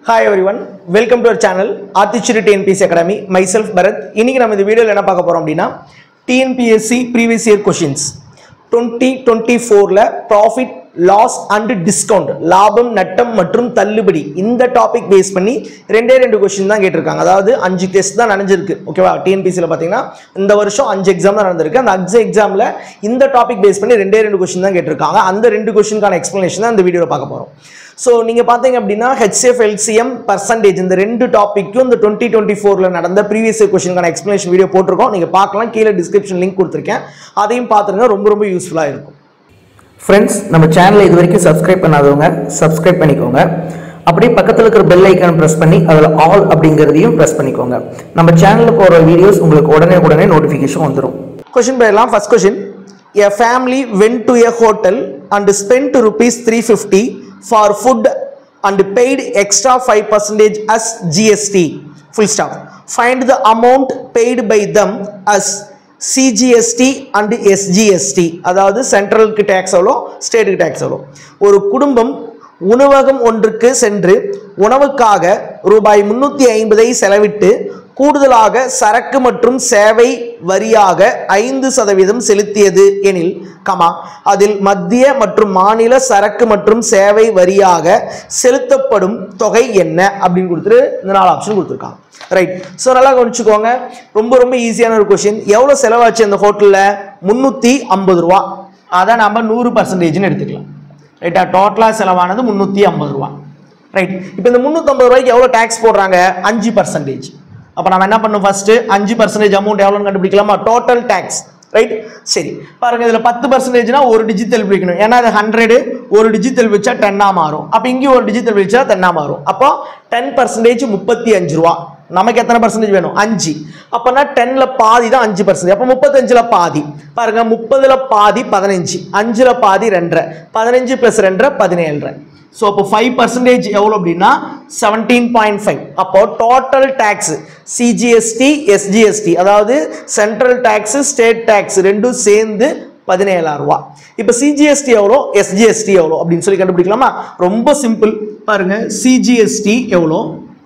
hi everyone welcome to our channel ஆர்டிச்சுரி TNPSC academy myself Bharath இன்னைக்கு நம்ம இந்த வீடியோவில் என்ன பார்க்க போகிறோம் அப்படின்னா TNPSC previous year questions twenty twenty ஃபோரில் ப்ராஃபிட் லாஸ் அண்ட் டிஸ்கவுண்ட் லாபம் நட்டம் மற்றும் தள்ளுபடி இந்த டாபிக் பேஸ் பண்ணி ரெண்டே ரெண்டு கொஷின் தான் கேட்டிருக்காங்க அதாவது அஞ்சு டெஸ்ட் தான் நடந்திருக்கு ஓகேவா டிஎன்பிசியில் பார்த்தீங்கன்னா இந்த வருஷம் அஞ்சு எக்ஸாம் தான் நடந்திருக்கு அந்த அஞ்சு எக்ஸாமில் இந்த டாபிக் பேஸ் பண்ணி ரெண்டே ரெண்டு கொஷின் தான் கேட்டிருக்காங்க அந்த ரெண்டு கொஷினுக்கான எக்ஸ்ப்ளனேஷன் தான் இந்த வீடியோவில் பார்க்க போகிறோம் ஸோ நீங்கள் பார்த்தீங்க அப்படின்னா ஹெச்எஃப் எல்சிஎம் பர்சன்டேஜ் இந்த ரெண்டு டாப்பிக்கும் இந்த டுவெண்ட்டி டுவெண்ட்டி ஃபோரில் நடந்த ப்ரீவியஸ் கொஷினுக்கான எக்ஸ்ப்ளனேஷன் வீடியோ போட்டிருக்கோம் நீங்கள் பார்க்கலாம் கீழே டிஸ்கிரிப்ஷன் லிங்க் கொடுத்துருக்கேன் அதையும் பார்த்துருங்க ரொம்ப ரொம்ப யூஸ்ஃபுல்லாக இருக்கும் ஃப்ரெண்ட்ஸ் நம்ம சேனலை இது வரைக்கும் சப்ஸ்கிரைப் பண்ணாதவங்க சப்ஸ்கிரைப் பண்ணிக்கோங்க அப்படியே பக்கத்தில் இருக்கிற பெல் ஐக்கான் ப்ரெஸ் பண்ணி அதில் ஆல் அப்படிங்கிறதையும் ப்ரெஸ் பண்ணிக்கோங்க நம்ம சேனலில் போகிற வீடியோஸ் உங்களுக்கு உடனே உடனே நோட்டிஃபிகேஷன் வந்துடும் கொஷின் போயிடலாம் first question a family went to a hotel and spend rupees three fifty for food and paid extra five percentage as GST full stop find the amount paid by them as CGST and SGST அதாவது சென்ட்ரலுக்கு tax எவ்வளோ ஸ்டேட்டுக்கு tax எவ்வளோ ஒரு குடும்பம் உணவகம் ஒன்றுக்கு சென்று உணவுக்காக ரூபாய் முன்னூற்றி ஐம்பதை செலவிட்டு கூடுதலாக சரக்கு மற்றும் சேவை வரியாக ஐந்து சதவீதம் செலுத்தியது எனில் கமா அதில் மத்திய மற்றும் மாநில சரக்கு மற்றும் சேவை வரியாக செலுத்தப்படும் தொகை என்ன அப்படின்னு கொடுத்துட்டு இந்த நாலு ஆப்ஷன் கொடுத்துருக்காங்க ரைட் ஸோ நல்லா கவனிச்சுக்கோங்க ரொம்ப ரொம்ப ஈஸியான ஒரு கொஷின் எவ்வளோ செலவாச்சு அந்த ஹோட்டலில் முந்நூற்றி ஐம்பது ரூபா அதை நம்ம நூறு பர்சன்டேஜ்னு எடுத்துக்கலாம் ரைட்டா டோட்டலாக செலவானது முந்நூற்றி ஐம்பது ரூபா ரைட் இப்போ இந்த முந்நூற்றம்பது ரூபாய்க்கு எவ்வளோ டேக்ஸ் போடுறாங்க அஞ்சு பர்சன்டேஜ் அப்போ நம்ம என்ன பண்ணணும் ஃபர்ஸ்ட் அஞ்சு பர்சன்டேஜ் அமௌண்ட் எவ்வளோன்னு கண்டுபிடிக்கலாமா டோட்டல் டேக்ஸ் ரைட் சரி பாருங்க இதில் பத்து பர்சன்டேஜ்னா ஒரு டிஜிட்டல் பிடிக்கணும் ஏன்னா அது ஹண்ட்ரடு ஒரு டிஜிட்டல் வச்சா டென்னாக மாறும் அப்போ இங்கேயும் ஒரு டிஜிட்டல் வச்சா டென்னாக மாறும் அப்போ டென் பர்சன்டேஜ் முப்பத்தி அஞ்சு ரூபா நமக்கு எத்தனை பர்சன்டேஜ் வேணும் அஞ்சு அப்போனா டென்ல பாதி தான் அஞ்சு பர்சன்டேஜ் அப்போ முப்பத்தஞ்சுல பாதி பாருங்க முப்பதுல பாதி பதினஞ்சு அஞ்சுல பாதி ரெண்டரை பதினஞ்சு பிளஸ் ரெண்டரை பதினேழரை ஸோ அப்போ ஃபைவ் பர்சன்டேஜ் எவ்வளோ அப்படின்னா செவன்டீன் பாயிண்ட் ஃபைவ் அப்போ டோட்டல் டேக்ஸ் சிஜிஎஸ்டி எஸ்ஜிஎஸ்டி அதாவது சென்ட்ரல் டேக்ஸ் ஸ்டேட் டேக்ஸ் ரெண்டும் சேர்ந்து பதினேழாயிரம் ரூபா இப்போ சிஜிஎஸ்டி எவ்வளோ எஸ்ஜிஎஸ்டி எவ்வளோ அப்படின்னு சொல்லி கண்டுபிடிக்கலாமா ரொம்ப சிம்பிள் பாருங்க சிஜிஎஸ்டி எவ்வளோ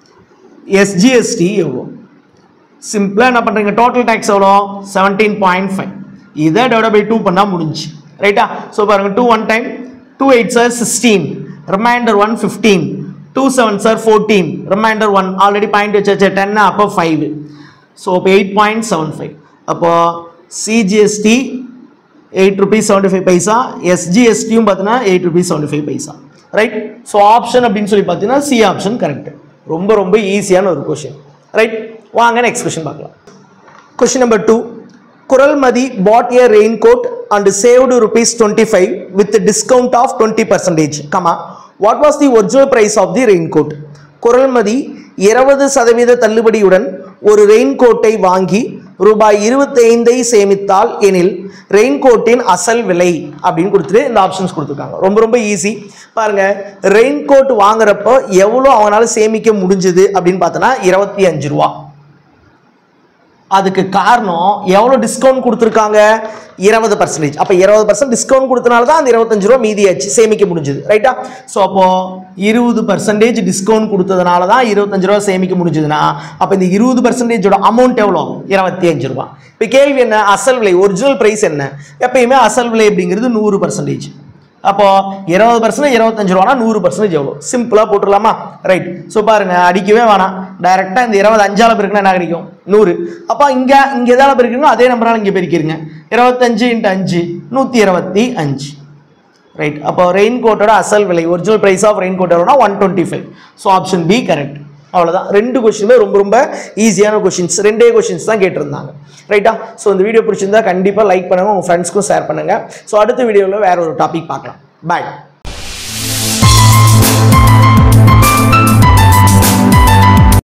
எஸ்ஜிஎஸ்டி எவ்வளோ சிம்பிளாக என்ன பண்ணுறீங்க டோட்டல் டேக்ஸ் எவ்வளோ செவன்டீன் பாயிண்ட் ஃபைவ் இதை டிவைட் பை டூ பண்ணால் முடிஞ்சு ரைட்டா ஸோ பாருங்க two one time two eight sir sixteen reminder one fifteen two seven sir fourteen reminder one already point வச்சாச்சு டென் அப்போ ஃபைவ் ஸோ இப்போ எயிட் பாயிண்ட் செவன் ஃபைவ் அப்போ CGST eight rupees seventy five paisa எஸ்ஜிஎஸ்டியும் பார்த்தீங்கன்னா eight rupees seventy five paisa right so option அப்படின்னு சொல்லி பார்த்தீங்கன்னா C option correct ரொம்ப ரொம்ப ஈஸியான ஒரு கொஷின் ரைட் வாங்க நெக்ஸ்ட் கொஷின் பார்க்கலாம் question number two Kuralmathi bought a rain coat and saved rupees twenty five with discount of twenty percentage comma what was the original price of the rain coat Kuralmathi இருபது சதவீத தள்ளுபடியுடன் ஒரு rain கோட்டை வாங்கி ரூபாய் இருபத்தைந்தை சேமித்தால் எனில் rain கோட்டின் அசல் விலை அப்படின்னு கொடுத்துட்டு இந்த ஆப்ஷன்ஸ் கொடுத்துருக்காங்க ரொம்ப ரொம்ப ஈஸி பாருங்க ரெயின் கோட் வாங்குறப்போ எவ்வளோ அவங்களால சேமிக்க முடிஞ்சது அப்படின்னு பார்த்தோன்னா இருபத்தி அஞ்சு ரூபா அதுக்கு காரணம் எவ்வளோ டிஸ்கவுண்ட் கொடுத்துருக்காங்க இருபது பர்சன்டேஜ் அப்போ இருபது பர்சன்ட் டிஸ்கவுண்ட் கொடுத்தனால தான் அந்த இருபத்தஞ்சு ரூபா மீதியாச்சு சேமிக்க முடிஞ்சது ரைட்டா ஸோ அப்போ இருபது பர்சன்டேஜ் டிஸ்கவுண்ட் கொடுத்ததுனால தான் இருபத்தஞ்சு ரூபா சேமிக்க முடிஞ்சதுன்னா அப்போ இந்த இருபது பர்சன்டேஜோட அமௌண்ட் எவ்வளோ இருபத்தி அஞ்சு ரூபா இப்போ கேள்வி என்ன அசல் விலை ஒரிஜினல் ப்ரைஸ் என்ன எப்பயுமே அசல் விலை அப்படிங்கிறது நூறு பர்சன்டேஜ் அப்போ இருபது பர்சன்ட் இருபத்தஞ்சு ரூபானா நூறு பர்சன்டேஜ் எவ்வளோ சிம்பிளாக போட்டுடலாமா ரைட் ஸோ பாருங்க அடிக்கவே வேணாம் டைரெக்டாக இந்த இருபது அஞ்சால பெருக்குன்னா என்ன கிடைக்கும் நூறு அப்போ இங்கே இங்கே எதால பெருக்கணும் அதே நம்பரால் இங்கே பெருக்கிருங்க இருபத்தஞ்சு இன்ட்டு அஞ்சு நூற்றி இருபத்தி அஞ்சு ரைட் அப்போ ரெயின் கோட்டோட அசல் விலை ஒரிஜினல் ப்ரைஸ் ஆஃப் ரெயின் கோட்டோட one twenty five so option B correct அவ்வளோதான் ரெண்டு கொஷினுமே ரொம்ப ரொம்ப ஈஸியான கொஷின்ஸ் ரெண்டே கொஷின்ஸ் தான் கேட்டிருந்தாங்க ரைட்டா ஸோ இந்த வீடியோ பிடிச்சிருந்தா கண்டிப்பாக லைக் பண்ணுங்கள் உங்கள் ஃப்ரெண்ட்ஸ்க்கும் ஷேர் பண்ணுங்கள் ஸோ அடுத்த வீடியோவில் வேற ஒரு டாபிக் பார்க்கலாம் பாய்